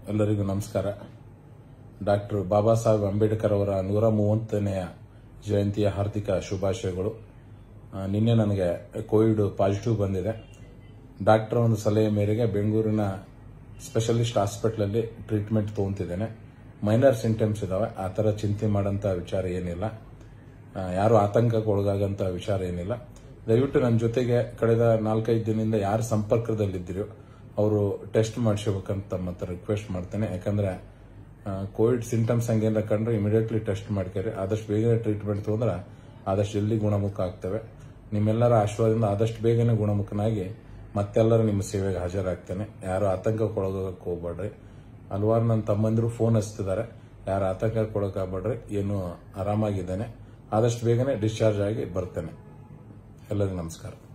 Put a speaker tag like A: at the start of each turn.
A: ಎಲ್ಲರಿಗೂ ನಮಸ್ಕಾರ ಡಾಕ್ಟರ್ ಬಾಬಾ ಸಾಹೇಬ್ ಅಂಬೇಡ್ಕರ್ ಅವರ ನೂರ ಮೂವತ್ತನೆಯ ಜಯಂತಿಯ ಹಾರ್ದಿಕ ಶುಭಾಶಯಗಳು ಆ, ನಿನ್ನೆ ನನಗೆ ಕೋವಿಡ್ ಪಾಸಿಟಿವ್ ಬಂದಿದೆ ಡಾಕ್ಟರ್ ಒಂದು ಸಲಹೆ ಮೇರೆಗೆ ಬೆಂಗಳೂರಿನ ಸ್ಪೆಷಲಿಸ್ಟ್ ಹಾಸ್ಪಿಟಲಲ್ಲಿ ಟ್ರೀಟ್ಮೆಂಟ್ ತಗೊಂತಿದ್ದೇನೆ ಮೈನರ್ ಸಿಂಟಮ್ಸ್ ಇದಾವೆ ಆ ಥರ ಚಿಂತೆ ಮಾಡೋಂಥ ವಿಚಾರ ಏನಿಲ್ಲ ಆ, ಯಾರು ಆತಂಕಕ್ಕೆ ಒಳಗಾಗಂತ ವಿಚಾರ ಏನಿಲ್ಲ ದಯವಿಟ್ಟು ನನ್ನ ಜೊತೆಗೆ ಕಳೆದ ನಾಲ್ಕೈದು ದಿನದಿಂದ ಯಾರು ಸಂಪರ್ಕದಲ್ಲಿದ್ದೀರೋ ಅವರು ಟೆಸ್ಟ್ ಮಾಡಿಸ್ಬೇಕಂತ ತಮ್ಮ ಹತ್ರ ರಿಕ್ವೆಸ್ಟ್ ಮಾಡ್ತೇನೆ ಯಾಕಂದ್ರೆ ಕೋವಿಡ್ ಸಿಂಟಮ್ಸ್ ಹಂಗೇನಾರ ಕಂಡ್ರೆ ಇಮಿಡಿಯೇಟ್ಲಿ ಟೆಸ್ಟ್ ಮಾಡ್ಕೊರಿ ಆದಷ್ಟು ಬೇಗನೆ ಟ್ರೀಟ್ಮೆಂಟ್ ತಗೊಂಡ್ರೆ ಆದಷ್ಟು ಜಲ್ದಿ ಗುಣಮುಖ ಆಗ್ತವೆ ನಿಮ್ಮೆಲ್ಲರ ಆಶೀರ್ವಾದದಿಂದ ಆದಷ್ಟು ಬೇಗನೆ ಗುಣಮುಖನಾಗಿ ಮತ್ತೆಲ್ಲರೂ ನಿಮ್ಮ ಸೇವೆಗೆ ಹಾಜರಾಗ್ತೇನೆ ಯಾರು ಆತಂಕಕ್ಕೆ ಒಳಗೋಗಕ್ಕೆ ಹೋಗ್ಬೇಡ್ರಿ ಹಲವಾರು ನನ್ನ ತಮ್ಮಂದಿರು ಫೋನ್ ಹಚ್ತಿದ್ದಾರೆ ಯಾರು ಆತಂಕಕ್ಕೆ ಒಳಗಾಗ್ಬೇಡ್ರಿ ಏನು ಆರಾಮಾಗಿದ್ದೇನೆ ಆದಷ್ಟು ಬೇಗನೆ ಡಿಸ್ಚಾರ್ಜ್ ಆಗಿ ಬರ್ತೇನೆ ಎಲ್ಲರಿಗೂ ನಮಸ್ಕಾರ